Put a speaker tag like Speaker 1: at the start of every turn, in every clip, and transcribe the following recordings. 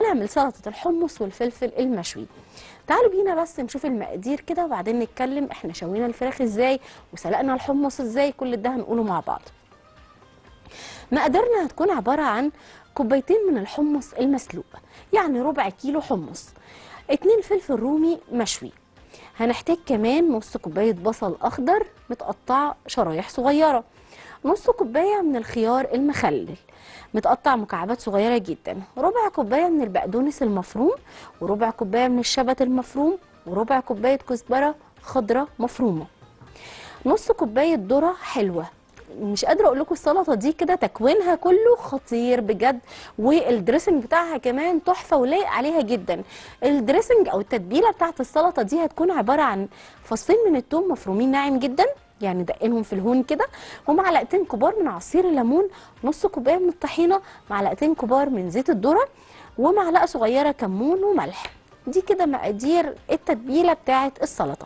Speaker 1: هنعمل سلطه الحمص والفلفل المشوي تعالوا بينا بس نشوف المقادير كده وبعدين نتكلم احنا شوينا الفراخ ازاي وسلقنا الحمص ازاي كل ده هنقوله مع بعض مقاديرنا هتكون عباره عن كوبايتين من الحمص المسلوق يعني ربع كيلو حمص اتنين فلفل رومي مشوي هنحتاج كمان نص كوبايه بصل اخضر متقطع شرايح صغيره نص كوبايه من الخيار المخلل متقطع مكعبات صغيره جدا ربع كوبايه من البقدونس المفروم وربع كوبايه من الشبت المفروم وربع كوبايه كزبره خضراء مفرومه نص كوبايه ذره حلوه مش قادره اقول لكم السلطه دي كده تكوينها كله خطير بجد والدريسنج بتاعها كمان تحفه ولايق عليها جدا الدريسنج او التتبيله بتاعت السلطه دي هتكون عباره عن فصين من الثوم مفرومين ناعم جدا يعني دقنهم في الهون كده ومعلقتين كبار من عصير الليمون نص كوبايه من الطحينه معلقتين كبار من زيت الذره ومعلقه صغيره كمون وملح دي كده مقادير التتبيله بتاعت السلطه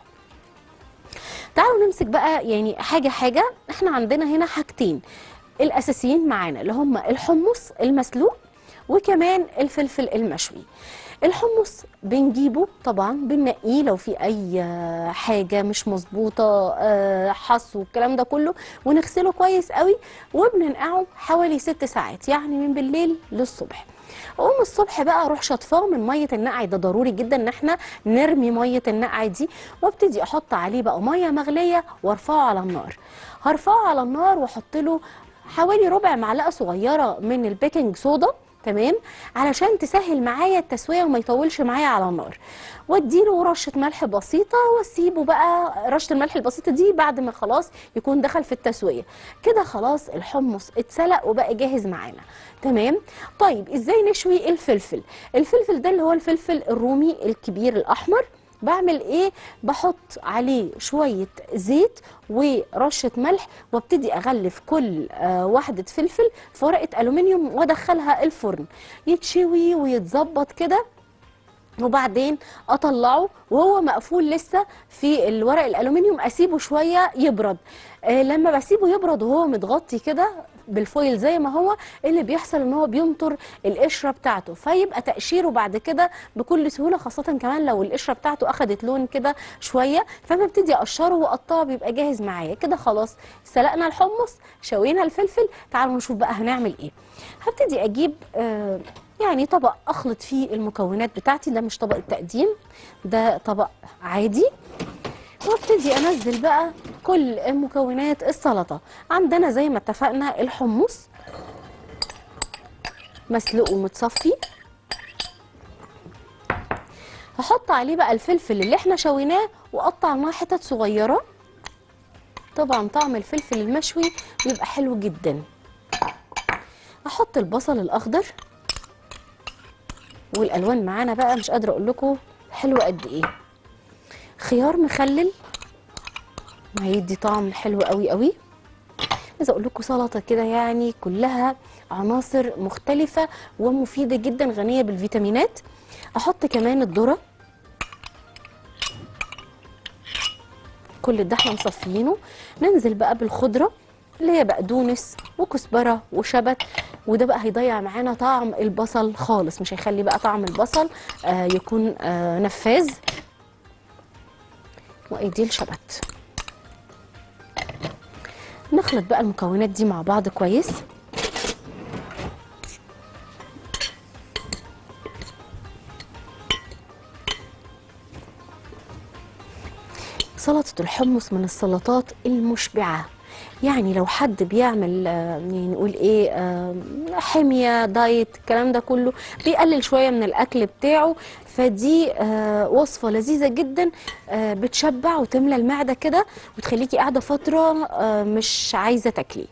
Speaker 1: تعالوا نمسك بقى يعني حاجه حاجه احنا عندنا هنا حاجتين الاساسيين معانا اللي هم الحمص المسلوق وكمان الفلفل المشوي الحمص بنجيبه طبعا بننقيه لو في اي حاجه مش مظبوطه آه، حص والكلام ده كله ونغسله كويس قوي وبننقعه حوالي ست ساعات يعني من بالليل للصبح اقوم الصبح بقى اروح شطفاه من ميه النقع ده ضروري جدا ان احنا نرمي ميه النقع دي وابتدي احط عليه بقى ميه مغليه وارفعه على النار هرفعه على النار واحط له حوالي ربع معلقه صغيره من البيكنج صودا تمام علشان تسهل معايا التسويه وما يطولش معايا على النار واديله رشه ملح بسيطه واسيبه بقى رشه الملح البسيطه دي بعد ما خلاص يكون دخل في التسويه كده خلاص الحمص اتسلق وبقى جاهز معانا تمام طيب ازاي نشوي الفلفل الفلفل ده اللي هو الفلفل الرومي الكبير الاحمر بعمل ايه بحط عليه شويه زيت ورشه ملح وابتدي اغلف كل آه واحده فلفل في ورقه الومنيوم وادخلها الفرن يتشوي ويتظبط كده وبعدين اطلعه وهو مقفول لسه في الورق الالومنيوم اسيبه شويه يبرد آه لما بسيبه يبرد وهو متغطي كده بالفويل زي ما هو اللي بيحصل ان هو بينطر القشره بتاعته فيبقى تقشيره بعد كده بكل سهوله خاصه كمان لو القشره بتاعته اخدت لون كده شويه فببتدي اقشره واقطعه بيبقى جاهز معايا كده خلاص سلقنا الحمص شوينا الفلفل تعالوا نشوف بقى هنعمل ايه هبتدي اجيب آه يعني طبق اخلط فيه المكونات بتاعتي ده مش طبق التقديم ده طبق عادي وابتدي انزل بقى كل مكونات السلطه عندنا زي ما اتفقنا الحمص مسلوق ومتصفي هحط عليه بقى الفلفل اللي احنا شويناه وقطعناه حتت صغيره طبعا طعم الفلفل المشوي بيبقى حلو جدا احط البصل الاخضر والالوان معانا بقى مش قادره اقول لكم حلوه قد ايه خيار مخلل هيدي طعم حلو قوي قوي عايزه اقول لكم سلطه كده يعني كلها عناصر مختلفه ومفيده جدا غنيه بالفيتامينات احط كمان الذره كل ده احنا مصفيينه ننزل بقى بالخضره اللي هي بقدونس وكزبره وشبت وده بقى هيضيع معانا طعم البصل خالص مش هيخلي بقى طعم البصل آه يكون آه نفاذ وايدي الشبت نخلط بقى المكونات دي مع بعض كويس سلطة الحمص من السلطات المشبعة يعني لو حد بيعمل آه، يعني نقول ايه آه، حمية دايت الكلام ده كله بيقلل شوية من الأكل بتاعه فدي آه، وصفة لذيذة جدا آه، بتشبع وتملى المعدة كده وتخليكي قاعدة فترة آه، مش عايزة تاكلي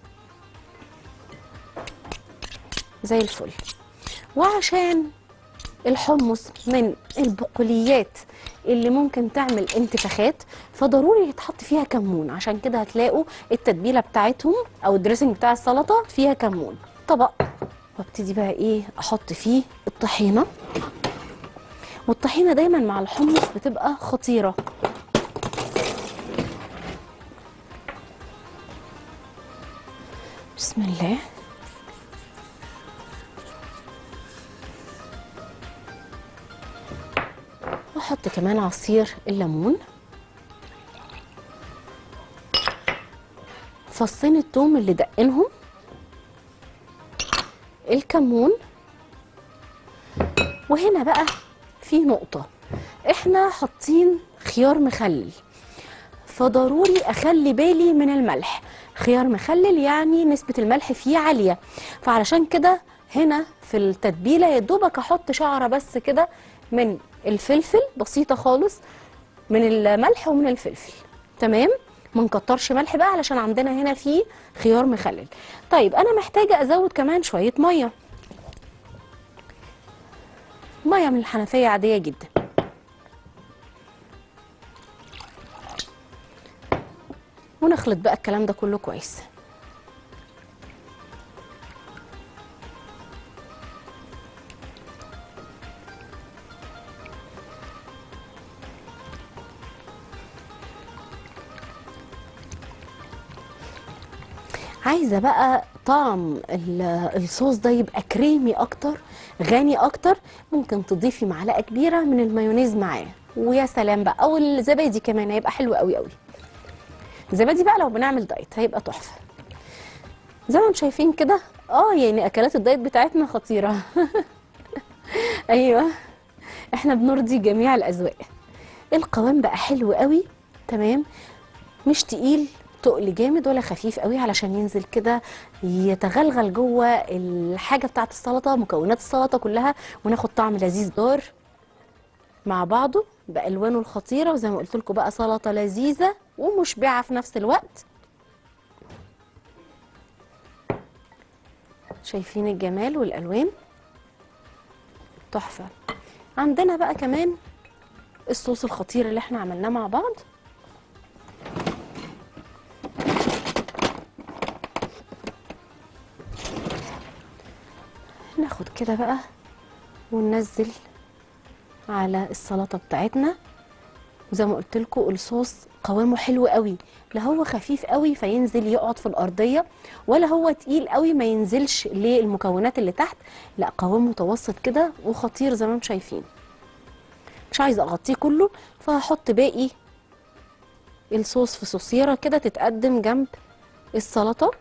Speaker 1: زي الفل وعشان الحمص من البقوليات اللي ممكن تعمل انتفاخات فضروري يتحط فيها كمون عشان كده هتلاقوا التتبيله بتاعتهم او الدريسنج بتاع السلطه فيها كمون طبق وابتدي بقى ايه احط فيه الطحينه والطحينه دايما مع الحمص بتبقى خطيره بسم الله نحط كمان عصير الليمون فصين التوم اللي دقنهم الكمون وهنا بقى في نقطة احنا حاطين خيار مخلل فضروري اخلي بالي من الملح خيار مخلل يعني نسبة الملح فيه عالية فعلشان كده هنا في التتبيلة يا دوبك احط شعرة بس كده من الفلفل بسيطة خالص من الملح ومن الفلفل تمام ما نكترش ملح بقى علشان عندنا هنا في خيار مخلل طيب انا محتاجة ازود كمان شوية مية مية من الحنفية عادية جدا ونخلط بقى الكلام ده كله كويس عايزه بقى طعم ال- الصوص ده يبقى كريمي اكتر غني اكتر ممكن تضيفي معلقه كبيره من المايونيز معاه ويا سلام بقى او الزبادي كمان هيبقى حلو قوي قوي الزبادي بقى لو بنعمل دايت هيبقى تحفه زي ما انتم شايفين كده اه يعني اكلات الدايت بتاعتنا خطيره ايوه احنا بنرضي جميع الاذواق القوام بقى حلو قوي تمام مش تقيل تقل جامد ولا خفيف قوي علشان ينزل كده يتغلغل جوه الحاجه بتاعت السلطه مكونات السلطه كلها وناخد طعم لذيذ دار مع بعضه بالوانه الخطيره وزي ما قلت لكم بقى سلطه لذيذه ومشبعه في نفس الوقت شايفين الجمال والالوان تحفه عندنا بقى كمان الصوص الخطير اللي احنا عملناه مع بعض ناخد كده بقى وننزل على السلطه بتاعتنا وزي ما قلت لكم الصوص قوامه حلو قوي لا هو خفيف قوي فينزل يقعد في الارضيه ولا هو تقيل قوي ما ينزلش للمكونات اللي تحت لا قوام متوسط كده وخطير زي ما انتم شايفين مش عايزه اغطيه كله فهحط باقي الصوص في صوصيره كده تتقدم جنب السلطه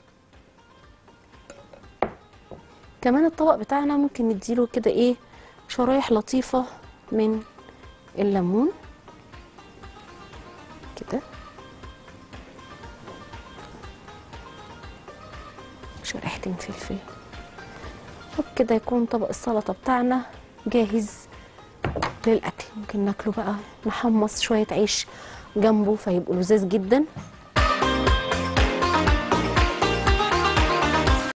Speaker 1: كمان الطبق بتاعنا ممكن نديله كده ايه شرايح لطيفة من الليمون كده شريحتين فلفل وبكده يكون طبق السلطة بتاعنا جاهز للأكل ممكن ناكله بقى نحمص شوية عيش جنبه فيبقوا لذيذ جدا